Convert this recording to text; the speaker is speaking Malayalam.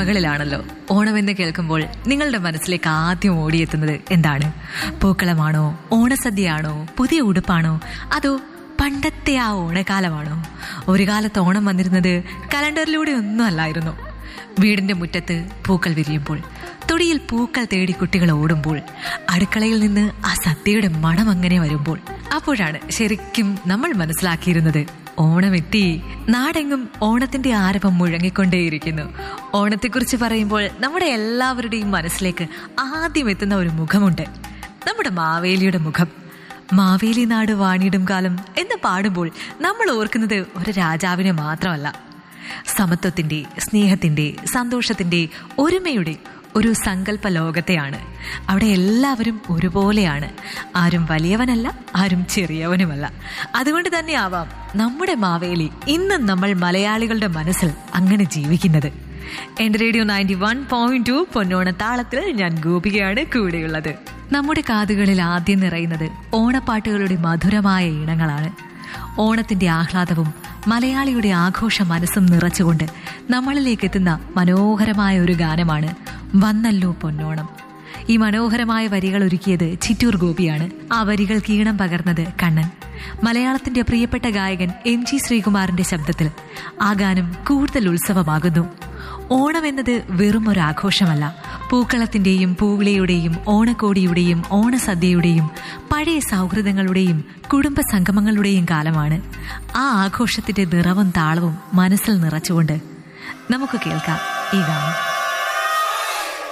ഓർമ്മകളിലാണല്ലോ ഓണമെന്ന് കേൾക്കുമ്പോൾ നിങ്ങളുടെ മനസ്സിലേക്ക് ആദ്യം ഓടിയെത്തുന്നത് എന്താണ് പൂക്കളമാണോ ഓണസദ്യയാണോ പുതിയ ഉടുപ്പാണോ അതോ പണ്ടത്തെ ആ ഓണക്കാലമാണോ ഒരു കാലത്ത് ഓണം വന്നിരുന്നത് കലണ്ടറിലൂടെ ഒന്നും അല്ലായിരുന്നു വീടിന്റെ മുറ്റത്ത് പൂക്കൾ വിരിയുമ്പോൾ തൊടിയിൽ പൂക്കൾ തേടി കുട്ടികൾ ഓടുമ്പോൾ അടുക്കളയിൽ നിന്ന് ആ സദ്യയുടെ മണം അങ്ങനെ വരുമ്പോൾ അപ്പോഴാണ് ശരിക്കും നമ്മൾ മനസ്സിലാക്കിയിരുന്നത് ഓണമെത്തി നാടെങ്ങും ഓണത്തിന്റെ ആരവം മുഴങ്ങിക്കൊണ്ടേയിരിക്കുന്നു ഓണത്തെക്കുറിച്ച് പറയുമ്പോൾ നമ്മുടെ എല്ലാവരുടെയും മനസ്സിലേക്ക് ആദ്യം എത്തുന്ന ഒരു മുഖമുണ്ട് നമ്മുടെ മാവേലിയുടെ മുഖം മാവേലി നാട് വാണിടും കാലം എന്ന് പാടുമ്പോൾ നമ്മൾ ഓർക്കുന്നത് ഒരു രാജാവിനെ മാത്രമല്ല സമത്വത്തിന്റെ സ്നേഹത്തിന്റെ സന്തോഷത്തിന്റെ ഒരുമയുടെ ഒരു സങ്കല്പ ലോകത്തെയാണ് അവിടെ എല്ലാവരും ഒരുപോലെയാണ് ആരും വലിയവനല്ല ആരും ചെറിയവനുമല്ല അതുകൊണ്ട് തന്നെ ആവാം നമ്മുടെ മാവേലി ഇന്നും നമ്മൾ മലയാളികളുടെ മനസ്സിൽ അങ്ങനെ ജീവിക്കുന്നത് എന്റെ radio ninety one point two പൊന്നോണ താളത്തിൽ ഞാൻ ഗോപികയാണ് കൂടെയുള്ളത് നമ്മുടെ കാതുകളിൽ ആദ്യം നിറയുന്നത് ഓണപ്പാട്ടുകളുടെ മധുരമായ ഈണങ്ങളാണ് ഓണത്തിന്റെ ആഹ്ലാദവും മലയാളിയുടെ ആഘോഷ മനസ്സും നിറച്ചുകൊണ്ട് നമ്മളിലേക്ക് എത്തുന്ന മനോഹരമായ ഒരു ഗാനമാണ് വന്നല്ലോ പൊന്നോണം ഈ മനോഹരമായ വരികൾ ഒരുക്കിയത് ചിറ്റൂർ ഗോപിയാണ് ആ വരികൾക്ക് ഈണം പകർന്നത് കണ്ണൻ മലയാളത്തിന്റെ പ്രിയപ്പെട്ട ഗായകൻ എം ജി ശ്രീകുമാറിന്റെ ശബ്ദത്തിൽ ആ ഗാനം കൂടുതൽ ഉത്സവമാകുന്നു ഓണം എന്നത് വെറും ഒരു ആഘോഷമല്ല പൂക്കളത്തിന്റെയും പൂവിളിയുടെയും ഓണക്കോടിയുടെയും ഓണസദ്യയുടെയും പഴയ സൗഹൃദങ്ങളുടെയും കുടുംബ സംഗമങ്ങളുടെയും കാലമാണ് ആ ആഘോഷത്തിന്റെ നിറവും താളവും മനസ്സിൽ നിറച്ചുകൊണ്ട് നമുക്ക് കേൾക്കാം ഈ ഗാനം